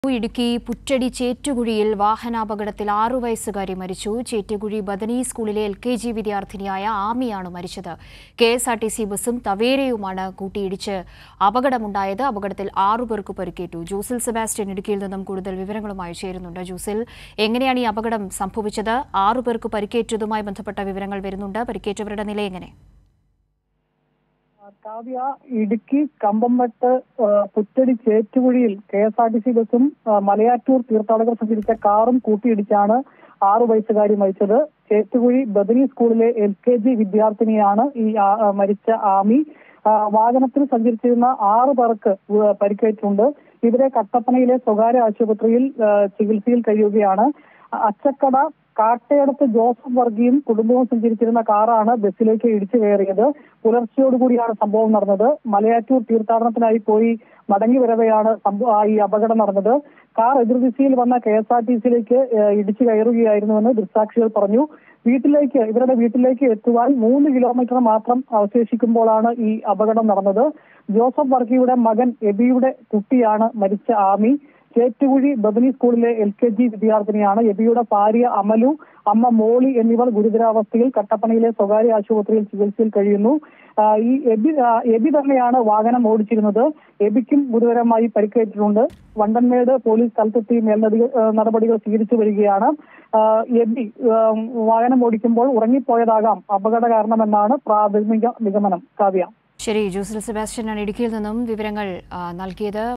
ഇടുക്കി പുറ്റടി ചേറ്റുകുഴിയിൽ വാഹനാപകടത്തിൽ ആറു വയസ്സുകാരി മരിച്ചു ചേറ്റുകുഴി ബദനി സ്കൂളിലെ എൽ കെ ജി വിദ്യാർത്ഥിനിയായ ആമിയാണ് മരിച്ചത് K S R T C ബസും തവേരയുമാണ് കൂട്ടിയിടിച്ച് അപകടമുണ്ടായത് അപകടത്തിൽ ആറു പേർക്ക് പരിക്കേറ്റു ജൂസിൽ സെബാസ്റ്റ്യൻ ഇടുക്കിയിൽ നിന്നും കൂടുതൽ വിവരങ്ങളുമായി ചേരുന്നുണ്ട് ജൂസിൽ എങ്ങനെയാണ് ഈ അപകടം സംഭവിച്ചത് ആറു പേർക്ക് പരിക്കേറ്റതുമായി ബന്ധപ്പെട്ട വിവരങ്ങൾ വരുന്നുണ്ട് പരിക്കേറ്റവരുടെ നില എങ്ങനെ കാവ്യ ഇടുക്കി കമ്പംവട്ട് ആ, പുറ്റടി ചേറ്റുകുഴിയിൽ K S R T C ബസും ആ, മലയാറ്റൂർ തീർത്ഥാടകർ സഞ്ചരിച്ച കാറും കൂട്ടിയിടിച്ചാണ് ആറു വയസ്സുകാരി മരിച്ചത് ചേറ്റുകുഴി ബദനി സ്കൂളിലെ എൽ കെ ജി വിദ്യാർത്ഥിനിയാണ് ഈ ആ, ആ, മരിച്ച ആമി ആ, വാഹനത്തിൽ സഞ്ചരിച്ചിരുന്ന ആറ് പേർക്ക് ഉ- പരിക്കേറ്റിട്ടുണ്ട് ഇവരെ കട്ടപ്പനയിലെ സ്വകാര്യ ആശുപത്രിയിൽ ആ, ചികിത്സയിൽ കഴിയുകയാണ് അച്ചക്കട കാട്ടയടത്ത് ജോസഫ് വർഗിയും കുടുംബവും സഞ്ചരിച്ചിരുന്ന കാറാണ് ബസ്സിലേക്ക് ഇടിച്ചു കയറിയത് പുലർച്ചയോടുകൂടിയാണ് സംഭവം നടന്നത് മലയാറ്റൂർ തീർത്ഥാടനത്തിനായി പോയി മടങ്ങി വരവെയാണ് സംഭവ- ആ ഈ അപകടം നടന്നത് കാർ എതിർദിശയിൽ വന്ന കെ എസ് ആർ ടി സിയിലേക്ക് ഇടിച്ചു കയറുകയായിരുന്നുവെന്ന് ദൃക്സാക്ഷികൾ പറഞ്ഞു വീട്ടിലേക്ക് ഇവരുടെ വീട്ടിലേക്ക് എത്തുവാൻ മൂന്ന് കിലോമീറ്റർ മാത്രം അവശേഷിക്കുമ്പോഴാണ് ഈ അപകടം നടന്നത് ജോസഫ് വർഗിയുടെ മകൻ എബിയുടെ കുട്ടിയാണ് മരിച്ച ആമി ചേറ്റുകുഴി ബദനി സ്കൂളിലെ എൽ കെ ജി വിദ്യാർത്ഥിനിയാണ് എബിയുടെ ഭാര്യ അമലു അമ്മ മോളി എന്നിവർ ഗുരുതരാവസ്ഥയിൽ കട്ടപ്പനയിലെ സ്വകാര്യ ആശുപത്രിയിൽ ചികിത്സയിൽ കഴിയുന്നു ആ, ഈ എബി ആ, എബി തന്നെയാണ് വാഹനം ഓടിച്ചിരുന്നത് എബിക്കും ഗുരുതരമായി പരിക്കേറ്റിട്ടുണ്ട് വണ്ടൻമേട് പോലീസ് സ്ഥലത്തെത്തി മേൽനടപടികൾ ആ, നടപടികൾ സ്വീകരിച്ചു വരികയാണ് ആ, എബി ആ, വാഹനം ഓടിക്കുമ്പോൾ ഉറങ്ങിപ്പോയതാകാം അപകട കാരണമെന്നാണ് പ്രാഥമിക നിഗമനം കാവ്യ ശരി ജൂസിൽ സെബാസ്റ്റ്യനാണ് ഇടുക്കിയിൽ നിന്നും വിവരങ്ങൾ ആ, നൽകിയത്